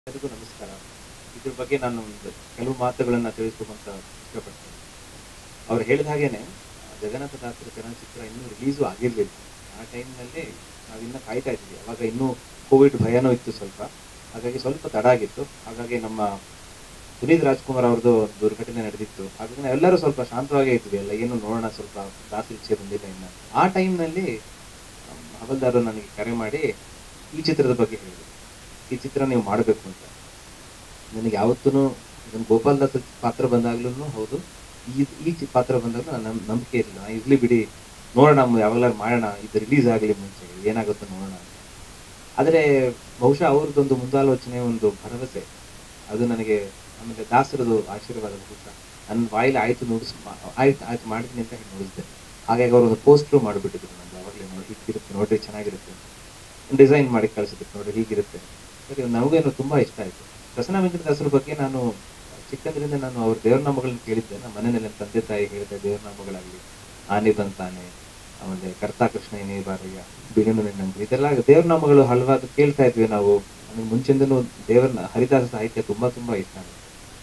ಎಲ್ಲರಿಗೂ ನಮಸ್ಕಾರ ಇದ್ರ ಬಗ್ಗೆ ನಾನು ಒಂದು ಕೆಲವು ಮಾತುಗಳನ್ನ ತಿಳಿಸ್ಬೇಕು ಅಂತ ಇಷ್ಟಪಡ್ತೇನೆ ಅವ್ರು ಹೇಳಿದ ಹಾಗೇನೆ ಆ, ಜಗನ್ನಾಥ ದಾಸರ ಚಲನಚಿತ್ರ ಇನ್ನೂ ರಿಲೀಸು ಆಗಿರ್ಲಿಲ್ಲ ಆ ಟೈಮ್ನಲ್ಲಿ ನಾವಿನ್ನ ಕಾಯ್ತಾ ಇದ್ವಿ ಅವಾಗ ಇನ್ನೂ ಕೋವಿಡ್ ಭಯನೂ ಇತ್ತು ಸ್ವಲ್ಪ ಹಾಗಾಗಿ ಸ್ವಲ್ಪ ತಡ ಆಗಿತ್ತು ಹಾಗಾಗಿ ನಮ್ಮ ಪುನೀತ್ ರಾಜ್ಕುಮಾರ್ ಅವ್ರದ್ದು ಒಂದು ದುರ್ಘಟನೆ ನಡೆದಿತ್ತು ಹಾಗಾಗಿ ನಾವೆಲ್ಲರೂ ಸ್ವಲ್ಪ ಶಾಂತವಾಗೇ ಇದ್ವಿ ಎಲ್ಲ ಏನು ನೋಡೋಣ ಸ್ವಲ್ಪ ದಾಸರ ಇಚ್ಛೆ ಬಂದಿಲ್ಲ ಇನ್ನು ಆ ಟೈಮ್ನಲ್ಲಿ ಹವಲ್ದಾರು ನನಗೆ ಕರೆ ಮಾಡಿ ಈ ಚಿತ್ರದ ಬಗ್ಗೆ ಹೇಳಿದ್ರು ಈ ಚಿತ್ರ ನೀವು ಮಾಡಬೇಕು ಅಂತ ನನಗೆ ಯಾವತ್ತೂ ಇದನ್ನು ಗೋಪಾಲ್ ದಾಸ್ ಪಾತ್ರ ಬಂದಾಗ್ಲೂ ಹೌದು ಈ ಈ ಚಿ- ಪಾತ್ರ ಬಂದಾಗಲೂ ನನ್ನ ನಂಬಿಕೆ ಇರಲಿಲ್ಲ ನಾನು ಇರ್ಲಿ ಬಿಡಿ ನೋಡೋಣ ಯಾವಾಗಲಾರು ಮಾಡೋಣ ಇದು ರಿಲೀಸ್ ಆಗಲಿ ಮುಂಚೆ ಏನಾಗುತ್ತೋ ನೋಡೋಣ ಅಂತ ಆದರೆ ಬಹುಶಃ ಅವ್ರದ್ದೊಂದು ಮುಂದಾಲೋಚನೆ ಒಂದು ಭರವಸೆ ಅದು ನನಗೆ ಆಮೇಲೆ ದಾಸರದು ಆಶೀರ್ವಾದ ಬಹುಶಃ ನನ್ನ ಬಾಯಲ್ಲಿ ಆಯ್ತು ನುಡಿಸ್ ಆಯ್ತು ಆಯ್ತು ಮಾಡ್ತೀನಿ ಅಂತ ಹೇಳಿ ನುಡಿಸ್ದೆ ಹಾಗಾಗಿ ಅವರು ಒಂದು ಪೋಸ್ಟ್ರು ಮಾಡಿಬಿಟ್ಟಿದ್ರು ನಂಗೆ ಅವಾಗಲೇ ನೋಡಿ ಹೀಗಿರುತ್ತೆ ನೋಡ್ರಿ ಚೆನ್ನಾಗಿರುತ್ತೆ ಡಿಸೈನ್ ಮಾಡಿ ಕಳಿಸಿದ್ರು ನೋಡ್ರಿ ಹೀಗಿರುತ್ತೆ ಸರಿ ನನಗೇನು ತುಂಬಾ ಇಷ್ಟ ಆಯ್ತು ಪ್ರಸನ್ನ ವೆಂಕಟದಾಸರ ಬಗ್ಗೆ ನಾನು ಚಿಕ್ಕಂದ್ರಿಂದ ನಾನು ಅವ್ರ ದೇವ್ರ ನಾಮಗಳನ್ನ ಕೇಳಿದ್ದೆ ನಮ್ಮ ಮನೆಯಲ್ಲಿ ನನ್ನ ತಂದೆ ತಾಯಿ ಹೇಳಿದೆ ದೇವ್ರ ನಾಮಗಳಾಗಲಿ ಆನೆ ಬಂತಾನೆ ಆಮೇಲೆ ಕರ್ತಾ ಕೃಷ್ಣ ಏನೇ ಬಾರಯ್ಯ ಬಿಡಿನು ನಿನ್ನಂಗೆ ಇದೆಲ್ಲ ದೇವ್ರ ನಾಮಗಳು ಹಲವಾರು ಕೇಳ್ತಾ ಇದ್ವಿ ನಾವು ನನಗೆ ಮುಂಚಿಂದಲೂ ದೇವರ ಹರಿದಾಸ ಸಾಹಿತ್ಯ ತುಂಬಾ ತುಂಬಾ ಇಷ್ಟ ನನಗೆ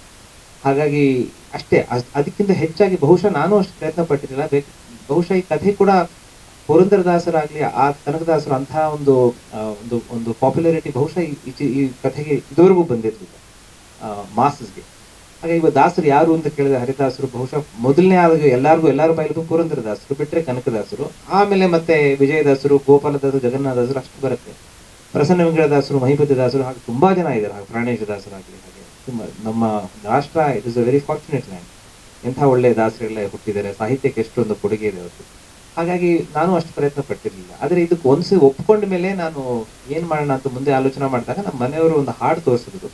ಹಾಗಾಗಿ ಅಷ್ಟೇ ಅದ್- ಅದಕ್ಕಿಂತ ಹೆಚ್ಚಾಗಿ ಬಹುಶಃ ನಾನು ಅಷ್ಟು ಪ್ರಯತ್ನ ಪಟ್ಟಿರಲಿಲ್ಲ ಬೇಕು ಬಹುಶಃ ಈ ಕಥೆ ಕೂಡ ಪುರಂದರದಾಸರಾಗ್ಲಿ ಆ ಕನಕದಾಸರು ಅಂತಹ ಒಂದು ಆ, ಒಂದು ಒಂದು ಪಾಪ್ಯುಲಾರಿಟಿ ಬಹುಶಃ ಈ- ಈ ಚಿ- ಈ ಕಥೆಗೆ ಇದುವರೆಗೂ ಬಂದಿರಲಿಲ್ಲ ಮಾಸಸ್ಗೆ ಹಾಗೆ ಇವಾಗ ದಾಸರು ಯಾರು ಅಂತ ಕೇಳಿದ್ರೆ ಹರಿದಾಸರು ಬಹುಶಃ ಮೊದಲನೇ ಆದಾಗ ಎಲ್ಲಾರ್ಗು ಎಲ್ಲಾರ ಬಾಯಲ್ಲೂ ಪುರಂದರದಾಸರು ಬಿಟ್ರೆ ಕನಕದಾಸರು ಆಮೇಲೆ ಮತ್ತೆ ವಿಜಯದಾಸರು ಗೋಪಾಲದಾಸರು ಜಗನ್ನಾಥದಾಸರು ಅಷ್ಟು ಬರುತ್ತೆ ಪ್ರಸನ್ನ ವೆಂಕಟದಾಸರು ಮಹಿಪತಿ ದಾಸರು ಹಾಗೆ ತುಂಬಾ ಜನ ಇದ್ದಾರೆ ಹಾಗೆ ಪ್ರಾಣೇಶ ದಾಸರಾಗಲಿ ಹಾಗೆ ತುಂಬ ನಮ್ಮ ರಾಷ್ಟ್ರ it is a very fortunate land ಎಂಥ ಒಳ್ಳೆ ದಾಸರೆಲ್ಲ ಹುಟ್ಟಿದ್ದಾರೆ ಸಾಹಿತ್ಯಕ್ಕೆ ಎಷ್ಟೊಂದು ಕೊಡುಗೆ ಇದೆ ಅವತ್ತು ಹಾಗಾಗಿ ನಾನು ಅಷ್ಟು ಪ್ರಯತ್ನ ಪಟ್ಟಿರಲಿಲ್ಲ ಆದರೆ ಇದಕ್ಕೆ ಒಂದ್ಸಿ ಒಪ್ಕೊಂಡ ಮೇಲೆ ನಾನು ಏನ್ ಮಾಡೋಣ ಅಂತ ಮುಂದೆ ಆಲೋಚನೆ ಮಾಡಿದಾಗ ನಮ್ಮ ಮನೆಯವರು ಒಂದು ಹಾಡು ತೋರಿಸಿದ್ರು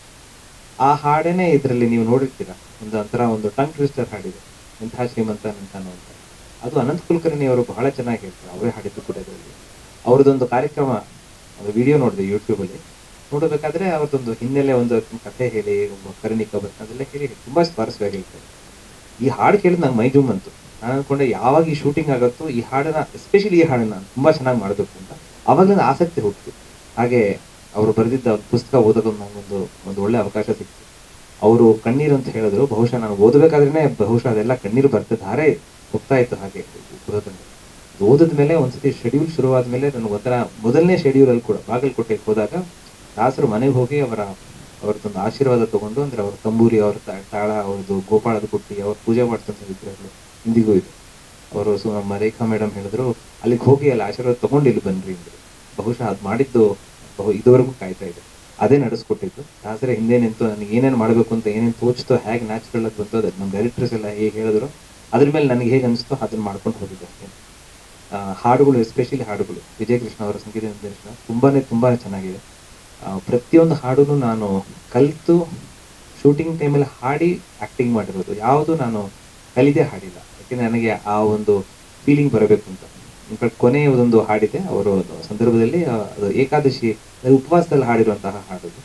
ಆ ಹಾಡೇನೆ ಇದರಲ್ಲಿ ನೀವು ನೋಡಿರ್ತೀರ ಒಂದು ಒಂಥರ ಒಂದು ಟಂಗ್ ಟ್ವಿಸ್ಟರ್ ಹಾಡಿದೆ ಎಂಥ ಶ್ರೀಮಂತ ನಿಂತಾನು ಅಂತ ಅದು ಅನಂತ ಕುಲಕರ್ಣಿ ಅವರು ಬಹಳ ಚೆನ್ನಾಗಿ ಹೇಳ್ತಾರೆ ಅವರೇ ಹಾಡಿದ್ದು ಕೂಡ ಇದರಲ್ಲಿ ಅವ್ರದ್ದೊಂದು ಕಾರ್ಯಕ್ರಮ ವಿಡಿಯೋ ನೋಡಿದೆ ಯೂಟ್ಯೂಬಲ್ಲಿ ನೋಡಬೇಕಾದ್ರೆ ಅವ್ರದ್ದೊಂದು ಹಿನ್ನೆಲೆ ಒಂದು ಕಥೆ ಹೇಳಿ ಒಬ್ಬ ಕರ್ಣಿಕ ಬರ್ತ ಅದೆಲ್ಲ ಹೇಳಿ ತುಂಬಾ ಸ್ವಾರಸ್ಯವಾಗಿ ಹೇಳ್ತಾರೆ ಈ ಹಾಡು ಕೇಳಿದ್ ನಂಗೆ ಮೈ ಜುಮ್ ಅಂತು ನಾನು ಅನ್ಕೊಂಡೆ ಯಾವಾಗ ಈ ಶೂಟಿಂಗ್ ಆಗುತ್ತೋ ಈ ಹಾಡನ್ನ ಎಸ್ಪೆಷಲಿ ಈ ಹಾಡನ್ನ ತುಂಬಾ ಚೆನ್ನಾಗಿ ಮಾಡಬೇಕು ಅಂತ ಅವಾಗಲಿಂದ ಆಸಕ್ತಿ ಹುಟ್ಟಿತು ಹಾಗೆ ಅವರು ಬರೆದಿದ್ದ ಒಂದು ಪುಸ್ತಕ ಓದೋದು ನನಗೊಂದು ಒಂದು ಒಳ್ಳೆ ಅವಕಾಶ ಸಿಕ್ತು ಅವರು ಕಣ್ಣೀರು ಅಂತ ಹೇಳಿದ್ರು ಬಹುಶಃ ನಾನು ಓದಬೇಕಾದ್ರೇನೆ ಬಹುಶಃ ಅದೆಲ್ಲ ಕಣ್ಣೀರು ಬರ್ತಾ ಧಾರೆ ಹೋಗ್ತಾ ಇತ್ತು ಹಾಗೆ ಓದೋದ್ರಿಂದ ಓದಿದ ಮೇಲೆ ಒಂದ್ಸತಿ ಶೆಡ್ಯೂಲ್ ಶುರುವಾದ ಮೇಲೆ ನನಗೆ ಒಂಥರ ಮೊದಲನೇ ಶೆಡ್ಯೂಲ್ ಅಲ್ಲಿ ಕೂಡ ಬಾಗಲಕೋಟೆಗೆ ಹೋದಾಗ ದಾಸರು ಮನೆಗೆ ಹೋಗಿ ಅವರ ಅವ್ರದ್ದೊಂದು ಆಶೀರ್ವಾದ ತಗೊಂಡು ಅಂದ್ರೆ ಅವ್ರ ತಂಬೂರಿ ಅವ್ರ ತಾ- ತಾಳ ಅವ್ರದ್ದು ಗೋಪಾಳದ ಕುಟ್ಟಿ ಅವ್ರು ಪೂಜೆ ಮಾಡ್ತಂತ ವಿಗ್ರಹಗಳು ಇಂದಿಗೂ ಇದೆ ಅವರು ಸು ನಮ್ಮ ರೇಖಾ ಮೇಡಮ್ ಹೇಳಿದ್ರು ಅಲ್ಲಿಗೆ ಹೋಗಿ ಅಲ್ಲಿ ಆಶೀರ್ವಾದ ತಗೊಂಡು ಇಲ್ಲಿ ಬನ್ರಿ ಅಂದ್ರು ಬಹುಶಃ ಅದು ಮಾಡಿದ್ದು ಬಹು ಇದುವರೆಗೂ ಕಾಯ್ತಾ ಇದೆ ಅದೇ ನಡೆಸ್ಕೊಟ್ಟಿದ್ದು ದಾಸರ ಹಿಂದೆ ನಿಂತು ನನಗೆ ಏನೇನು ಮಾಡಬೇಕು ಅಂತ ಏನೇನು ತೋಚ್ತೋ ಹೇಗೆ ನ್ಯಾಚುರಲ್ ಆಗಿ ಬಂತು ಅದು ನಮ್ಮ ಡೈರೆಕ್ಟರ್ಸ್ ಎಲ್ಲ ಹೇಗೆ ಹೇಳಿದ್ರು ಅದ್ರ ಮೇಲೆ ನನಗೆ ಹೇಗೆ ಅನಿಸ್ತೋ ಅದನ್ನ ಮಾಡ್ಕೊಂಡು ಹೋಗಿದ್ದೆ ಅಷ್ಟೇ ಆ, ಹಾಡುಗಳು ಎಸ್ಪೆಷಲಿ ಹಾಡುಗಳು ವಿಜಯ ಕೃಷ್ಣ ಅವರ ಸಂಗೀತ ನಿರ್ದೇಶನ ತುಂಬಾನೇ ತುಂಬಾ ಚೆನ್ನಾಗಿದೆ ಆ, ಪ್ರತಿಯೊಂದು ಹಾಡುನು ನಾನು ಕಲಿತು ಶೂಟಿಂಗ್ ಟೈಮಲ್ಲಿ ಹಾಡಿ ಆಕ್ಟಿಂಗ್ ಮಾಡಿರೋದು ಯಾವುದು ನಾನು ಕಲಿದೆ ಹಾಡಿಲ್ಲ ಯಾಕೆಂದ್ರೆ ನನಗೆ ಆ ಒಂದು ಫೀಲಿಂಗ್ ಬರಬೇಕು ಅಂತ ಇನ್ಫ್ಯಾಕ್ಟ್ ಕೊನೆಯ ಒಂದು ಹಾಡಿದೆ ಅವರು ಒಂದು ಸಂದರ್ಭದಲ್ಲಿ ಆ, ಅದು ಏಕಾದಶಿ ಅದು ಉಪವಾಸದಲ್ಲಿ ಹಾಡಿರುವಂತಹ ಹಾಡದು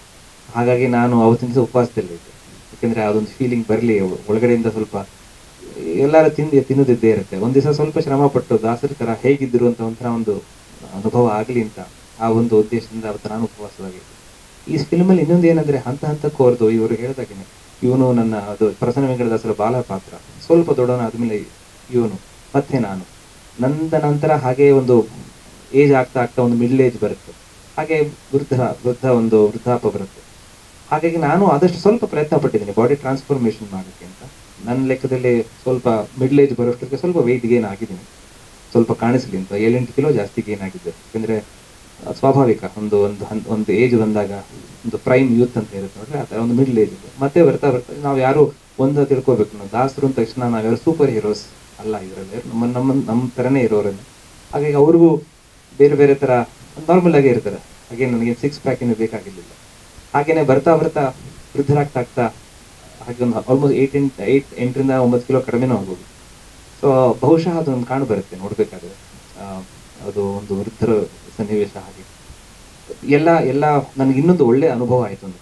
ಹಾಗಾಗಿ ನಾನು ಅವತ್ತಿನ ದಿವಸ ಉಪವಾಸದಲ್ಲಿದ್ದೆ ಯಾಕೆಂದ್ರೆ ಅದೊಂದು ಫೀಲಿಂಗ್ ಬರಲಿ ಒಳಗಡೆಯಿಂದ ಸ್ವಲ್ಪ ಎಲ್ಲರ ತಿಂದು ತಿನ್ನೋದಿದ್ದೇ ಇರುತ್ತೆ ಒಂದ್ ದಿವಸ ಸ್ವಲ್ಪ ಶ್ರಮ ಪಟ್ಟು ದಾಸರ ತರ ಹೇಗಿದ್ರು ಅಂತ ಒಂಥರ ಒಂದು ಅನುಭವ ಆಗ್ಲಿ ಅಂತ ಆ ಒಂದು ಉದ್ದೇಶದಿಂದ ಅವತ್ತು ನಾನು ಉಪವಾಸವಾಗಿದ್ದೆ ಈ ಫಿಲ್ಮಲ್ಲಿ ಇನ್ನೊಂದು ಏನಂದ್ರೆ ಹಂತ ಹಂತಕ್ಕೂ ಅವ್ರದ್ದು ಇವರು ಹೇಳಿದಾಗೇನೆ ಇವನು ನನ್ನ ಅದು ಪ್ರಸನ್ನ ವೆಂಕಟದಾಸರ ಬಾಲ ಪಾತ್ರ ಸ್ವಲ್ಪ ದೊಡ್ಡವನಾದ್ಮೇಲೆ ಇವನು ಮತ್ತೆ ನಾನು ನಂದ ನಂತರ ಹಾಗೆ ಒಂದು ಏಜ್ ಆಗ್ತಾ ಆಗ್ತಾ ಒಂದು ಮಿಡ್ಲ್ ಏಜ್ ಬರುತ್ತೆ ಹಾಗೆ ವೃದ್ಧ ವೃದ್ಧ ಒಂದು ವೃದ್ಧಾಪ ಬರುತ್ತೆ ಹಾಗಾಗಿ ನಾನು ಆದಷ್ಟು ಸ್ವಲ್ಪ ಪ್ರಯತ್ನ ಪಟ್ಟಿದ್ದೀನಿ ಬಾಡಿ ಟ್ರಾನ್ಸ್ಫಾರ್ಮೇಶನ್ ಮಾಡೋಕ್ಕೆ ಅಂತ ನನ್ನ ಲೆಕ್ಕದಲ್ಲಿ ಸ್ವಲ್ಪ ಮಿಡ್ಲ್ ಏಜ್ ಬರೋಷ್ಟಕ್ಕೆ ಸ್ವಲ್ಪ ವೆಯ್ಟ್ ಗೇನ್ ಆಗಿದ್ದೀನಿ ಸ್ವಲ್ಪ ಕಾಣಿಸ್ಲಿ ಅಂತ ಏಳೆಂಟು ಕಿಲೋ ಜಾಸ್ತಿ ಗೇನ್ ಆಗಿದ್ದೆ ಯಾಕಂದ್ರೆ ಆ, ಸ್ವಾಭಾವಿಕ ಒಂದು ಒಂದು ಹಂತ ಒಂದು ಏಜ್ ಬಂದಾಗ ಒಂದು ಪ್ರೈಮ್ ಯೂತ್ ಅಂತ ಇರುತ್ತೆ ನೋಡ್ರಿ ಆ ಥರ ಒಂದು ಮಿಡ್ಲ್ ಏಜ್ ಇದೆ ಮತ್ತೆ ಬರ್ತಾ ಬರ್ತಾ ನಾವು ಯಾರು ಒಂದು ತಿಳ್ಕೊಬೇಕು ನಾವು ದಾಸರು ಅಂದ ತಕ್ಷಣ ನಾವ್ಯಾರು ಸೂಪರ್ ಹೀರೋಸ್ ಅಲ್ಲ ಇದರಲ್ಲಿ ನಮ್ಮ ನಮ್ಮ ನಮ್ಮ ಥರನೇ ಇರೋರನ್ನು ಹಾಗಾಗಿ ಅವ್ರಿಗೂ ಬೇರೆ ಬೇರೆ ಥರ ನಾರ್ಮಲ್ ಆಗೇ ಇರ್ತಾರೆ ಹಾಗೆ ನನಗೆ ಸಿಕ್ಸ್ ಪ್ಯಾಕ್ ಏನು ಬೇಕಾಗಿರ್ಲಿಲ್ಲ ಹಾಗೇನೆ ಬರ್ತಾ ಬರ್ತಾ ವೃದ್ಧರಾಗ್ತಾ ಆಗ್ತಾ ಹಾಗೆ ಒಂದು ಆಲ್ಮೋಸ್ಟ್ ಏಟ್ ಎಂಟ್ ಏಟ್ ಎಂಟರಿಂದ ಒಂಬತ್ತು ಕಿಲೋ ಕಡಿಮೆನೂ ಆಗ್ಬೋದು ಸೊ ಬಹುಶಃ ಅದೊಂದು ಕಾಣು ಬರುತ್ತೆ ನೋಡ್ಬೇಕಾದ್ರೆ ಆ, ಅದು ಒಂದು ವೃದ್ಧರ ಸನ್ನಿವೇಶ ಹಾಗೆ ಎಲ್ಲ ಎಲ್ಲ ನನಗೆ ಇನ್ನೊಂದು ಒಳ್ಳೆ ಅನುಭವ ಆಯಿತು ಅಂದ್ರೆ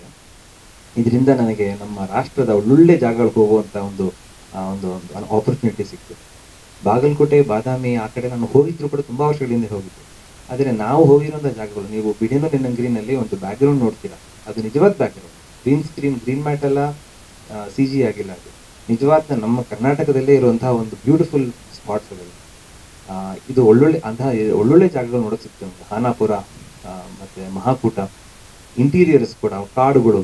ಇದರಿಂದ ನನಗೆ ನಮ್ಮ ರಾಷ್ಟ್ರದ ಒಳ್ಳೊಳ್ಳೆ ಜಾಗಗಳಿಗೆ ಹೋಗುವಂತ ಒಂದು ಆ, ಒಂದು ಒಂದು ಆಪರ್ಚುನಿಟಿ ಸಿಕ್ತು ಬಾಗಲಕೋಟೆ ಬಾದಾಮಿ ಆ ಕಡೆ ನಾನು ಹೋಗಿದ್ರು ಕೂಡ ತುಂಬಾ ವರ್ಷಗಳಿಂದ ಹೋಗಿದ್ದೆ ಆದರೆ ನಾವು ಹೋಗಿರುವಂಥ ಜಾಗಗಳು ನೀವು ಬಿಡಿನೋ ನಿನ್ನಂಗಿರಿನಲ್ಲಿ ಒಂದು ಬ್ಯಾಕ್ಗ್ರೌಂಡ್ ನೋಡ್ತೀರಾ ಅದು ನಿಜವಾದ background green screen green mat ಎಲ್ಲ ಸಿ ಜಿ ಆಗಿಲ್ಲ ಅದು ನಿಜವಾದ ನಮ್ಮ ಕರ್ನಾಟಕದಲ್ಲೇ ಇರುವಂತಹ ಒಂದು ಬ್ಯೂಟಿಫುಲ್ ಸ್ಪಾಟ್ಸ್ ಅವೆಲ್ಲ ಆ, ಇದು ಒಳ್ಳೊಳ್ಳೆ ಅಂತಹ ಒಳ್ಳೊಳ್ಳೆ ಜಾಗಗಳು ನೋಡೋಕೆ ಸಿಗ್ತವೆ ನಮ್ಗೆ. ಹಾನಾಪುರ ಆ, ಮತ್ತೆ ಮಹಾಕೂಟ ಇಂಟೀರಿಯರ್ಸ್ ಕೂಡ ಕಾಡುಗಳು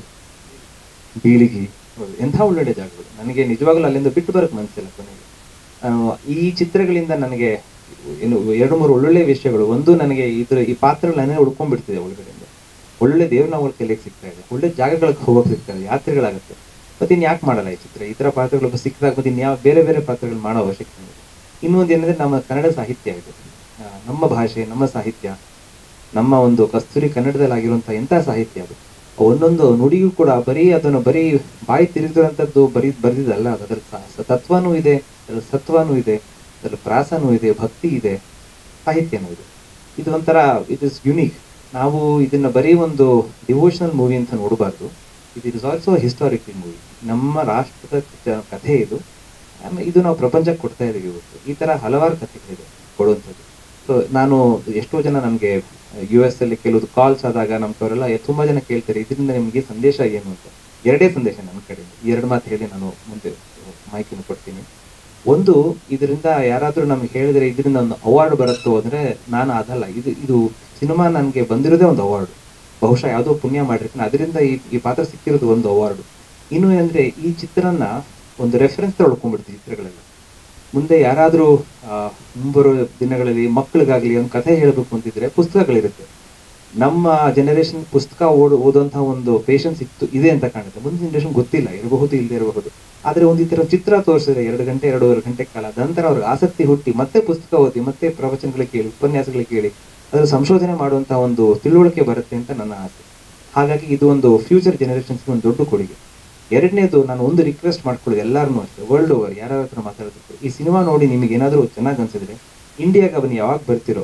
ಬೀಳಿಗಿ ಎಂಥ ಒಳ್ಳೊಳ್ಳೆ ಜಾಗಗಳು ನನಗೆ ನಿಜವಾಗ್ಲೂ ಅಲ್ಲಿಂದ ಬಿಟ್ಟು ಬರಕ್ ಮನಸ್ಸಿಲ್ಲ ಕೊನೆಗೆ ಆ, ಈ ಚಿತ್ರಗಳಿಂದ ನನಗೆ ಏನು ಎರಡು ಮೂರು ಒಳ್ಳೊಳ್ಳೆ ವಿಷಯಗಳು ಒಂದು ನನಗೆ ಇದ್ರ ಈ ಪಾತ್ರಗಳು ನನಗೆ ಉಳ್ಕೊಂಡ್ಬಿಡ್ತಿದೆ ಒಳಗಡೆಯಿಂದ ಒಳ್ಳೆ ದೇವ್ರನಾವುಗಳ ಕಲಿಯಕ್ಕೆ ಸಿಗ್ತಾ ಇದೆ ಒಳ್ಳೆ ಜಾಗಗಳಿಗೆ ಹೋಗೋಕೆ ಸಿಗ್ತಾ ಇದೆ ಯಾತ್ರೆಗಳಾಗುತ್ತೆ ಮತ್ತೆ ಇನ್ ಯಾಕೆ ಮಾಡಲ್ಲ ಈ ಚಿತ್ರ ಈ ಥರ ಪಾತ್ರಗಳು ಸಿಕ್ಕಿದಾಗ ಮತ್ತೆ ಇನ್ಯಾವ ಬೇರೆ ಬೇರೆ ಪಾತ್ರಗಳು ಮಾಡೋ ಅವಶ್ಯಕತೆ ಇದೆ ಇನ್ನೊಂದು ಏನಂದ್ರೆ ನಮ್ಮ ಕನ್ನಡ ಸಾಹಿತ್ಯ ಇದು ಆ, ನಮ್ಮ ಭಾಷೆ ನಮ್ಮ ಸಾಹಿತ್ಯ ನಮ್ಮ ಒಂದು ಕಸ್ತೂರಿ ಕನ್ನಡದಲ್ಲಿ ಆಗಿರುವಂತಹ ಎಂಥ ಸಾಹಿತ್ಯ ಅದು ಒಂದೊಂದು ನುಡಿಯೂ ಕೂಡ ಬರೀ ಅದನ್ನು ಬರೀ ಬಾಯಿ ತಿರುಗಿದಂಥದ್ದು ಬರೀ ಬರೆದಿದ್ದಲ್ಲ ಅದು ಅದರ ಸ- ಸ- ತತ್ವನೂ ಇದೆ ಅದರ ಸತ್ವನೂ ಇದೆ ಅದರ ಪ್ರಾಸನೂ ಇದೆ ಭಕ್ತಿ ಇದೆ ಸಾಹಿತ್ಯನೂ ಇದೆ ಇದು ಒಂಥರ ಇಟ್ ಇಸ್ ಯುನೀಕ್ ನಾವು ಇದನ್ನ ಬರೀ ಒಂದು ಡಿವೋಷನಲ್ ಮೂವಿ ಅಂತ ನೋಡಬಾರ್ದು it is also historical movie ನಮ್ಮ ರಾಷ್ಟ್ರದ ಕ- ಕಥೆ ಇದು ಆಮೇಲೆ ಇದು ನಾವು ಪ್ರಪಂಚಕ್ಕೆ ಕೊಡ್ತಾ ಇದೀವಿ ಇವತ್ತು ಈ ತರ ಹಲವಾರು ಕಥೆಗಳಿದೆ ಕೊಡುವಂಥದ್ದು ಸೊ ನಾನು ಎಷ್ಟೋ ಜನ ನಮಗೆ ಯು ಎಸ್ ಅಲ್ಲಿ ಕೆಲವು ಕಾಲ್ಸ್ ಆದಾಗ ನಮ್ಗವರೆಲ್ಲ ತುಂಬಾ ಜನ ಕೇಳ್ತಾರೆ ಇದರಿಂದ ನಿಮಗೆ ಸಂದೇಶ ಏನು ಅಂತ ಎರಡೇ ಸಂದೇಶ ನನ್ನ ಕಡೆ ಎರಡು ಮಾತು ಹೇಳಿ ನಾನು ಮುಂದೆ ಮಾಹಿತಿಯನ್ನು ಕೊಡ್ತೀನಿ ಒಂದು ಇದರಿಂದ ಯಾರಾದ್ರೂ ನಮ್ಗೆ ಹೇಳಿದ್ರೆ ಇದರಿಂದ ಒಂದು ಅವಾರ್ಡ್ ಬರುತ್ತೋ ಅಂದ್ರೆ ನಾನು ಅದಲ್ಲ ಇದು ಇದು ಸಿನಿಮಾ ನನಗೆ ಬಂದಿರೋದೇ ಒಂದು ಅವಾರ್ಡ್ ಬಹುಶಃ ಯಾವುದೋ ಪುಣ್ಯ ಮಾಡಿರ್ತೀನಿ ಅದರಿಂದ ಈ ಈ ಪಾತ್ರ ಸಿಕ್ಕಿರೋದು ಒಂದು ಅವಾರ್ಡ್ ಇನ್ನು ಅಂದ್ರೆ ಈ ಚಿತ್ರನ ಒಂದು ರೆಫರೆನ್ಸ್ ಉಳ್ಕೊಂಡ್ಬಿಡ್ತೀವಿ ಚಿತ್ರಗಳೆಲ್ಲ ಮುಂದೆ ಯಾರಾದರೂ ಮುಂಬರುವ ದಿನಗಳಲ್ಲಿ ಮಕ್ಕಳಿಗಾಗ್ಲಿ ಒಂದು ಕಥೆ ಹೇಳಬೇಕು ಅಂತಿದ್ರೆ ಪುಸ್ತಕಗಳಿರುತ್ತೆ ನಮ್ಮ ಜನರೇಷನ್ ಪುಸ್ತಕ ಓಡ್ ಓದುವಂತಹ ಒಂದು ಪೇಷನ್ಸ್ ಇತ್ತು ಇದೆ ಅಂತ ಕಾಣುತ್ತೆ ಮುಂದಿನ ಜನರೇಷನ್ ಗೊತ್ತಿಲ್ಲ ಇರಬಹುದು ಇಲ್ಲದೆ ಇರಬಹುದು ಆದ್ರೆ ಒಂದು ಈ ತರ ಚಿತ್ರ ತೋರಿಸಿದ್ರೆ ಎರಡು ಗಂಟೆ ಎರಡೂವರೆ ಗಂಟೆ ಕಾಲ ಅದ ನಂತರ ಅವ್ರಿಗೆ ಆಸಕ್ತಿ ಹುಟ್ಟಿ ಮತ್ತೆ ಪುಸ್ತಕ ಓದಿ ಮತ್ತೆ ಪ್ರವಚನಗಳಿಗೆ ಕೇಳಿ ಉಪನ್ಯಾಸಗಳಿಗೆ ಕೇಳಿ ಅದರ ಸಂಶೋಧನೆ ಮಾಡುವಂತಹ ಒಂದು ತಿಳುವಳಿಕೆ ಬರುತ್ತೆ ಅಂತ ನನ್ನ ಆಸೆ ಹಾಗಾಗಿ ಇದು ಒಂದು ಫ್ಯೂಚರ್ ಜನರೇಷನ್ಸ್ಗೆ ಒಂದು ದೊಡ್ಡ ಕೊಡುಗೆ ಎರಡನೇದು ನಾನು ಒಂದು ರಿಕ್ವೆಸ್ಟ್ ಮಾಡ್ಕೊಳ್ಳೋದು ಎಲ್ಲಾರನ್ನೂ ಅಷ್ಟೇ ವರ್ಲ್ಡ್ ಓವರ್ ಯಾರ ಹತ್ರ ಮಾತಾಡೋದಕ್ಕೆ ಈ ಸಿನಿಮಾ ನೋಡಿ ನಿಮಗೆ ಏನಾದರೂ ಚೆನ್ನಾಗಿ ಅನ್ಸಿದ್ರೆ ಇಂಡಿಯಾಗೆ ಬನ್ನಿ ಯಾವಾಗ ಬರ್ತಿರೋ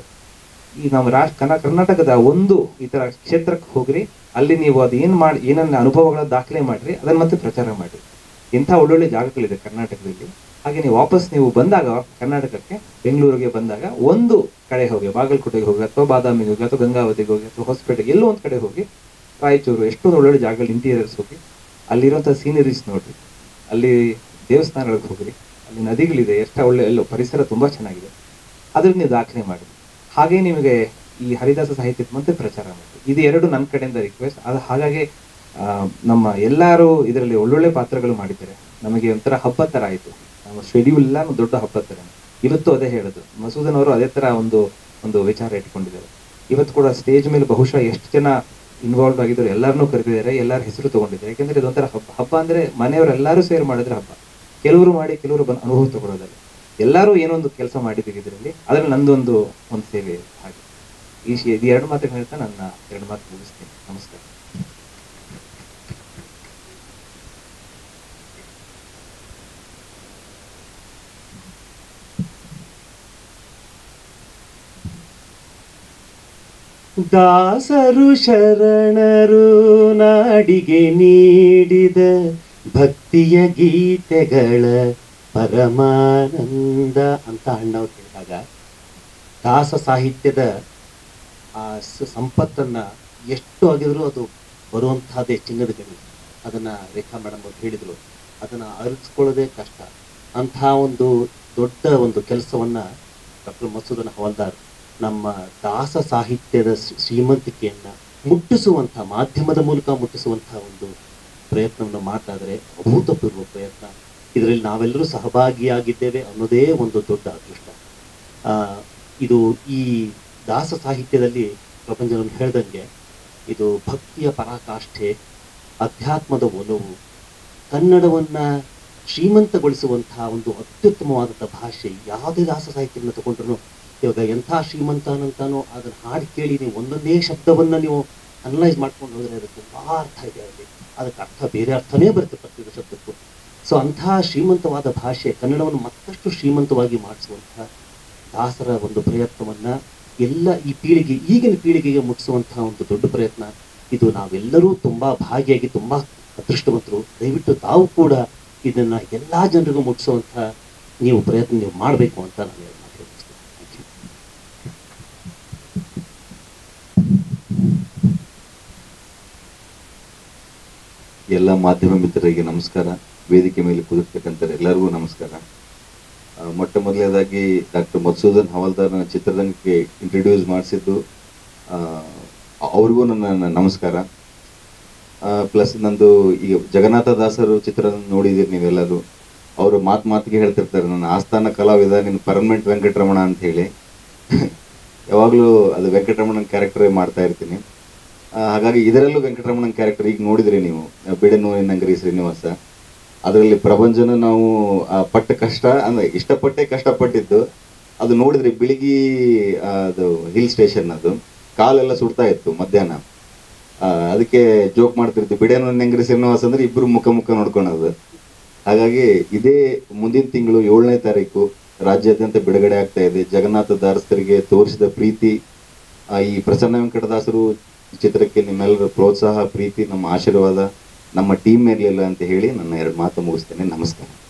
ಈ ನಾವು ರಾಷ್ಟ್ರ ಕರ್ನಾ- ಕರ್ನಾಟಕದ ಒಂದು ಈ ತರ ಕ್ಷೇತ್ರಕ್ಕೆ ಹೋಗ್ರಿ ಅಲ್ಲಿ ನೀವು ಅದು ಏನ್ ಮಾಡಿ ಏನನ್ನ ಅನುಭವಗಳ ದಾಖಲೆ ಮಾಡ್ರಿ ಅದನ್ನ ಮತ್ತೆ ಪ್ರಚಾರ ಮಾಡ್ರಿ ಇಂಥ ಒಳ್ಳೊಳ್ಳೆ ಜಾಗಗಳಿದೆ ಕರ್ನಾಟಕದಲ್ಲಿ ಹಾಗೆ ನೀವು ವಾಪಸ್ ನೀವು ಬಂದಾಗ ಕರ್ನಾಟಕಕ್ಕೆ ಬೆಂಗಳೂರಿಗೆ ಬಂದಾಗ ಒಂದು ಕಡೆ ಹೋಗಿ ಬಾಗಲಕೋಟೆಗೆ ಹೋಗಿ ಅಥವಾ ಬಾದಾಮಿಗೆ ಹೋಗಿ ಅಥವಾ ಗಂಗಾವತಿಗೆ ಹೋಗಿ ಅಥವಾ ಹೊಸಪೇಟೆಗೆ ಎಲ್ಲೋ ಒಂದು ಕಡೆ ಹೋಗಿ ರಾಯಚೂರು ಎಷ್ಟೊಂದು ಒಳ್ಳೊಳ್ಳೆ ಜಾಗಗಳು ಇಂಟೀರಿಯರ್ಸ್ ಹೋಗಿ ಅಲ್ಲಿರುವಂಥ ಸೀನರೀಸ್ ನೋಡ್ರಿ ಅಲ್ಲಿ ದೇವಸ್ಥಾನಗಳಿಗೆ ಹೋಗ್ರಿ ಅಲ್ಲಿ ನದಿಗಳಿದೆ ಎಷ್ಟು ಒಳ್ಳೆ ಎಲ್ಲೋ ಪರಿಸರ ತುಂಬಾ ಚೆನ್ನಾಗಿದೆ ಅದ್ರಲ್ಲಿ ನೀವು ದಾಖಲೆ ಮಾಡಿ ಹಾಗೆ ನಿಮಗೆ ಈ ಹರಿದಾಸ ಸಾಹಿತ್ಯದ ಮತ್ತೆ ಪ್ರಚಾರ ಮಾಡಿ ಇದು ಎರಡು ನನ್ನ ಕಡೆಯಿಂದ ರಿಕ್ವೆಸ್ಟ್ ಅದು ಹಾಗಾಗಿ ಆ, ನಮ್ಮ ಎಲ್ಲರೂ ಇದರಲ್ಲಿ ಒಳ್ಳೊಳ್ಳೆ ಪಾತ್ರಗಳು ಮಾಡಿದ್ದಾರೆ ನಮಗೆ ಒಂಥರ ಹಬ್ಬ ತರ ಆಯಿತು ನಮ್ಮ ಶೆಡ್ಯೂಲ್ ಎಲ್ಲ ದೊಡ್ಡ ಹಬ್ಬ ತರ ಇವತ್ತು ಅದೇ ಹೇಳೋದು ಮಸೂದನ್ ಅವರು ಅದೇ ತರ ಒಂದು ಒಂದು ವಿಚಾರ ಇಟ್ಕೊಂಡಿದ್ದಾರೆ ಇವತ್ತು ಕೂಡ ಸ್ಟೇಜ್ ಮೇಲೆ ಬಹುಶಃ ಎಷ್ಟು ಜನ ಇನ್ವಾಲ್ವ್ ಆಗಿದ್ರು ಎಲ್ಲರನ್ನೂ ಕರೆದಿದ್ದಾರೆ ಎಲ್ಲರ ಹೆಸರು ತಗೊಂಡಿದ್ದಾರೆ ಯಾಕಂದ್ರೆ ಇದೊಂಥರ ಹಬ್ಬ ಹಬ್ಬ ಅಂದ್ರೆ ಮನೆಯವರೆಲ್ಲರೂ ಸೇರಿ ಮಾಡಿದ್ರೆ ಹಬ್ಬ ಕೆಲವರು ಮಾಡಿ ಕೆಲವರು ಬಂದು ಅನುಭವ ತಗೊಳ್ಳೋದಲ್ಲ ಎಲ್ಲರೂ ಏನೊಂದು ಕೆಲಸ ಮಾಡಿದ್ದೀವಿ ಇದರಲ್ಲಿ ಅದ್ರಲ್ಲಿ ನಂದೊಂದು ಒಂದು ಸೇವೆ ಇದೆ ಹಾಗೆ ಈ ಶಿ- ಇದು ಎರಡು ಮಾತುಗಳು ಹೇಳ್ತಾ ನನ್ನ ಎರಡು ಮಾತು ಮುಗಿಸ್ತೀನಿ ನಮಸ್ಕಾರ ದಾಸರು ಶರಣರು ನಾಡಿಗೆ ನೀಡಿದ ಭಕ್ತಿಯ ಗೀತೆಗಳ ಪರಮಾನಂದ ಅಂತ ಅಣ್ಣವ್ರು ಹೇಳಿದಾಗ ದಾಸ ಸಾಹಿತ್ಯದ ಆ ಸ- ಸಂಪತ್ತನ್ನ ಎಷ್ಟು ಆಗಿದ್ರು ಅದು ಬರುವಂತಹದ್ದೇ ಚಿನ್ನದ ಗಣಿ ಅದನ್ನ ರೇಖಾ ಮೇಡಮ್ ಅವ್ರು ಹೇಳಿದ್ರು ಅದನ್ನ ಅರಿಸ್ಕೊಳ್ಳೋದೇ ಕಷ್ಟ ಅಂತಹ ಒಂದು ದೊಡ್ಡ ಒಂದು ಕೆಲಸವನ್ನ ಡಾಕ್ಟರ್ ಮಸೂದನ ಹವಲ್ದಾರ್ ನಮ್ಮ ದಾಸ ಸಾಹಿತ್ಯದ ಶ್ರೀ- ಶ್ರೀಮಂತಿಕೆಯನ್ನ ಮುಟ್ಟಿಸುವಂತಹ ಮಾಧ್ಯಮದ ಮೂಲಕ ಮುಟ್ಟಿಸುವಂತಹ ಒಂದು ಪ್ರಯತ್ನವನ್ನು ಮಾಡ್ತಾ ಇದ್ದಾರೆ ಅಭೂತಪೂರ್ವ ಪ್ರಯತ್ನ ಇದರಲ್ಲಿ ನಾವೆಲ್ಲರೂ ಸಹಭಾಗಿಯಾಗಿದ್ದೇವೆ ಅನ್ನೋದೇ ಒಂದು ದೊಡ್ಡ ಅದೃಷ್ಟ ಆ, ಇದು ಈ ದಾಸ ಸಾಹಿತ್ಯದಲ್ಲಿ ಪ್ರಪಂಚವನ್ನು ಹೇಳ್ದಂಗೆ ಇದು ಭಕ್ತಿಯ ಪರಾಕಾಷ್ಠೆ ಅಧ್ಯಾತ್ಮದ ಒಲವು ಕನ್ನಡವನ್ನ ಶ್ರೀಮಂತಗೊಳಿಸುವಂತಹ ಒಂದು ಅತ್ಯುತ್ತಮವಾದಂಥ ಭಾಷೆ ಯಾವುದೇ ದಾಸ ಸಾಹಿತ್ಯವನ್ನು ತಗೊಂಡ್ರು ಇವಾಗ ಎಂಥ ಶ್ರೀಮಂತನಂತಾನೋ ಅದನ್ನ ಹಾಡು ಕೇಳಿ ನೀವು ಒಂದೊಂದೇ ಶಬ್ದವನ್ನ ನೀವು ಅನಲೈಸ್ ಮಾಡ್ಕೊಂಡು ಹೋದ್ರೆ ಅದಕ್ಕೆ ತುಂಬಾ ಅರ್ಥ ಇದೆ ಅಲ್ಲಿ ಅದಕ್ಕೆ ಅರ್ಥ ಬೇರೆ ಅರ್ಥನೇ ಬರುತ್ತೆ ಪ್ರತಿಯೊಂದು ಶಬ್ದಕ್ಕೂ ಸೊ ಅಂತಹ ಶ್ರೀಮಂತವಾದ ಭಾಷೆ ಕನ್ನಡವನ್ನು ಮತ್ತಷ್ಟು ಶ್ರೀಮಂತವಾಗಿ ಮಾಡಿಸುವಂತಹ ದಾಸರ ಒಂದು ಪ್ರಯತ್ನವನ್ನ ಎಲ್ಲ ಈ ಪೀಳಿಗೆ ಈಗಿನ ಪೀಳಿಗೆಗೆ ಮುಟ್ಟಿಸುವಂತಹ ಒಂದು ದೊಡ್ಡ ಪ್ರಯತ್ನ ಇದು ನಾವೆಲ್ಲರೂ ತುಂಬಾ ಭಾಗಿಯಾಗಿ ತುಂಬಾ ಅದೃಷ್ಟವಂತರು ದಯವಿಟ್ಟು ತಾವು ಕೂಡ ಇದನ್ನ ಎಲ್ಲಾ ಜನರಿಗೂ ಮುಟ್ಟಿಸುವಂತಹ ನೀವು ಪ್ರಯತ್ನ ನೀವು ಮಾಡಬೇಕು ಅಂತ ನಾನು ಹೇಳಿ ಮಾತಾಡ್ತೀನಿ Thank you. ಎಲ್ಲ ಮಾಧ್ಯಮ ಮಿತ್ರರಿಗೆ ನಮಸ್ಕಾರ ವೇದಿಕೆ ಮೇಲೆ ಕೂದಿರ್ತಕ್ಕಂಥ ಎಲ್ಲರಿಗೂ ನಮಸ್ಕಾರ ಆ, ಮೊಟ್ಟ ಮೊದಲನೇದಾಗಿ ಡಾಕ್ಟರ್ ಮಧುಸೂದನ್ ಹವಾಲ್ದಾರ್ನ ಚಿತ್ರರಂಗಕ್ಕೆ ಇಂಟ್ರಡ್ಯೂಸ್ ಮಾಡಿಸಿದ್ದು ಅವ್ರಿಗೂ ನನ್ನ ನನ್ನ ನಮಸ್ಕಾರ ಪ್ಲಸ್ ನಂದು ಈಗ ಜಗನ್ನಾಥ ದಾಸರು ಚಿತ್ರ ನೋಡಿದ್ದೀರಿ ನೀವೆಲ್ಲರೂ ಅವರು ಮಾತು ಮಾತಿಗೆ ಹೇಳ್ತಿರ್ತಾರೆ ನನ್ನ ಆಸ್ಥಾನ ಕಲಾವಿದ ನಿನ್ನ ಪರ್ಮನೆಂಟ್ ವೆಂಕಟರಮಣ ಅಂತ ಹೇಳಿ ಯಾವಾಗಲೂ ಅದು ವೆಂಕಟರಮಣನ ಕ್ಯಾರೆಕ್ಟರೇ ಮಾಡ್ತಾ ಇರ್ತೀನಿ ಆ, ಹಾಗಾಗಿ ಇದರಲ್ಲೂ ವೆಂಕಟರಮಣನ ಕ್ಯಾರೆಕ್ಟರ್ ಈಗ ನೋಡಿದ್ರಿ ನೀವು ಬಿಡನು ನಂಗರಿ ಶ್ರೀನಿವಾಸ ಅದರಲ್ಲಿ ಪ್ರಪಂಚನ ನಾವು ಆ, ಪಟ್ಟ ಕಷ್ಟ ಅಂದ್ರೆ ಇಷ್ಟಪಟ್ಟೆ ಕಷ್ಟಪಟ್ಟಿದ್ದು ಅದು ನೋಡಿದ್ರಿ ಬೆಳಿಗ್ಗೆ ಆ, ಅದು ಹಿಲ್ ಸ್ಟೇಷನ್ ಅದು ಕಾಲೆಲ್ಲ ಸುಡ್ತಾ ಇತ್ತು ಮಧ್ಯಾಹ್ನ ಆ, ಅದಕ್ಕೆ ಜೋಕ್ ಮಾಡ್ತಿರ್ತೀವಿ ಬಿಡೇನು ನಂಗರಿ ಶ್ರೀನಿವಾಸ ಅಂದ್ರೆ ಇಬ್ರು ಮುಖ ಮುಖ ನೋಡ್ಕೊಳೋದು ಹಾಗಾಗಿ ಇದೇ ಮುಂದಿನ ತಿಂಗಳು ಏಳನೇ ತಾರೀಕು ರಾಜ್ಯಾದ್ಯಂತ ಬಿಡುಗಡೆ ಆಗ್ತಾ ಇದೆ ಜಗನ್ನಾಥ ದಾಸರಿಗೆ ತೋರಿಸಿದ ಪ್ರೀತಿ ಆ, ಈ ಪ್ರಸನ್ನ ವೆಂಕಟದಾಸರು ಚಿತ್ರಕ್ಕೆ ನಿಮ್ಮೆಲ್ಲರ ಪ್ರೋತ್ಸಾಹ ಪ್ರೀತಿ ನಮ್ಮ ಆಶೀರ್ವಾದ ನಮ್ಮ ಟೀಮ್ ಮೇಲಿಲ್ಲ ಅಂತ ಹೇಳಿ ನನ್ನ ಎರಡು ಮಾತು ಮುಗಿಸ್ತೇನೆ ನಮಸ್ಕಾರ